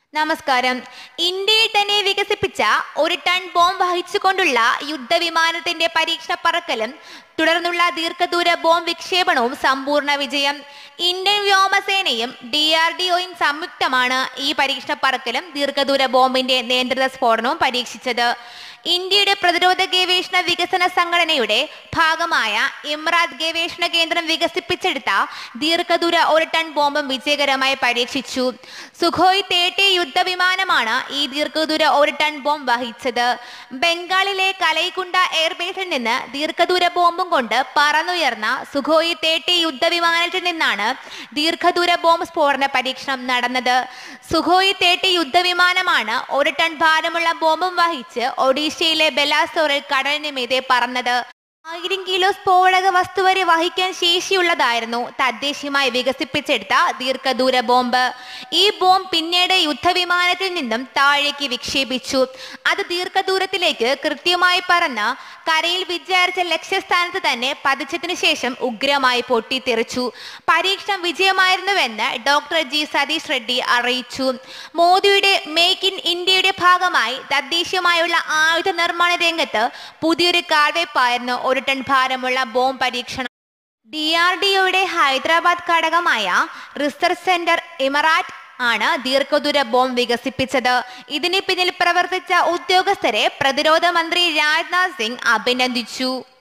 നമസ്കാരം ഇന്ത്യയിൽ തന്നെ വികസിപ്പിച്ച ഒരു ടൺ ബോംബ് വഹിച്ചുകൊണ്ടുള്ള യുദ്ധവിമാനത്തിന്റെ പരീക്ഷണ പറക്കലും തുടർന്നുള്ള ദീർഘദൂര ബോംബ് വിക്ഷേപണവും സമ്പൂർണ്ണ വിജയം ഇന്ത്യൻ വ്യോമസേനയും ഡി ആർ ഡി ഒയും സംയുക്തമാണ് ഈ പരീക്ഷണ പറക്കലും ദീർഘദൂര ബോംബിന്റെ നിയന്ത്രിത സ്ഫോടനവും പരീക്ഷിച്ചത് ഇന്ത്യയുടെ പ്രതിരോധ ഗവേഷണ വികസന സംഘടനയുടെ ഭാഗമായ ഇമ്രാദ് ഗവേഷണ കേന്ദ്രം വികസിപ്പിച്ചെടുത്ത ദീർഘദൂര ഒരു ടൺ ബോംബും വിജയകരമായി പരീക്ഷിച്ചു സുഖോയ് തേട്ടി യുദ്ധവിമാനമാണ് ഈ ദീർഘദൂര ഒരു ടൺ ബോംബ് വഹിച്ചത് ബംഗാളിലെ കലൈകുണ്ട എയർബേസിൽ നിന്ന് ദീർഘദൂര ബോംബും കൊണ്ട് പറന്നുയർന്ന സുഖോയ് തേട്ടി യുദ്ധവിമാനത്തിൽ നിന്നാണ് ദീർഘദൂര ബോംബ് സ്ഫോടന പരീക്ഷണം നടന്നത് സുഖോയ് തേട്ടി യുദ്ധവിമാനമാണ് ഒരു ടൺ ഭാരമുള്ള ബോംബും വഹിച്ച് ഒഡീഷയിലെ ബെലാസോറിൽ കടലിന് മീതെ പറന്നത് ആയിരം കിലോ സ്ഫോടക വസ്തു വരെ വഹിക്കാൻ ശേഷിയുള്ളതായിരുന്നു തദ്ദേശീയമായി വികസിപ്പിച്ചെടുത്ത ദീർഘദൂര ബോംബ് ഈ ബോംബ് പിന്നീട് യുദ്ധവിമാനത്തിൽ നിന്നും താഴേക്ക് വിക്ഷേപിച്ചു അത് ദീർഘദൂരത്തിലേക്ക് കൃത്യമായി പറന്ന് കരയിൽ വിചാരിച്ച ലക്ഷ്യസ്ഥാനത്ത് തന്നെ പതിച്ചതിനു ശേഷം ഉഗ്രമായി പൊട്ടിത്തെറിച്ചു പരീക്ഷണം വിജയമായിരുന്നുവെന്ന് ഡോക്ടർ ജി സതീഷ് റെഡ്ഡി അറിയിച്ചു മോദിയുടെ മേക്ക് ഇൻ ഇന്ത്യയുടെ ഭാഗമായി തദ്ദേശീയമായുള്ള ആയുധ നിർമ്മാണ രംഗത്ത് പുതിയൊരു കാൽവയ്പായിരുന്നു ഒരു ടൺ ഭാരമുള്ള ബോംബ് പരീക്ഷണം ഡി ആർ ഡി ഒയുടെ ഹൈദരാബാദ് ഘടകമായ റിസർച്ച് സെന്റർ ഇമറാറ്റ് ആണ് ദീർഘദൂര ബോംബ് വികസിപ്പിച്ചത് ഇതിന് പിന്നിൽ പ്രവർത്തിച്ച ഉദ്യോഗസ്ഥരെ പ്രതിരോധ മന്ത്രി രാജ്നാഥ് സിംഗ് അഭിനന്ദിച്ചു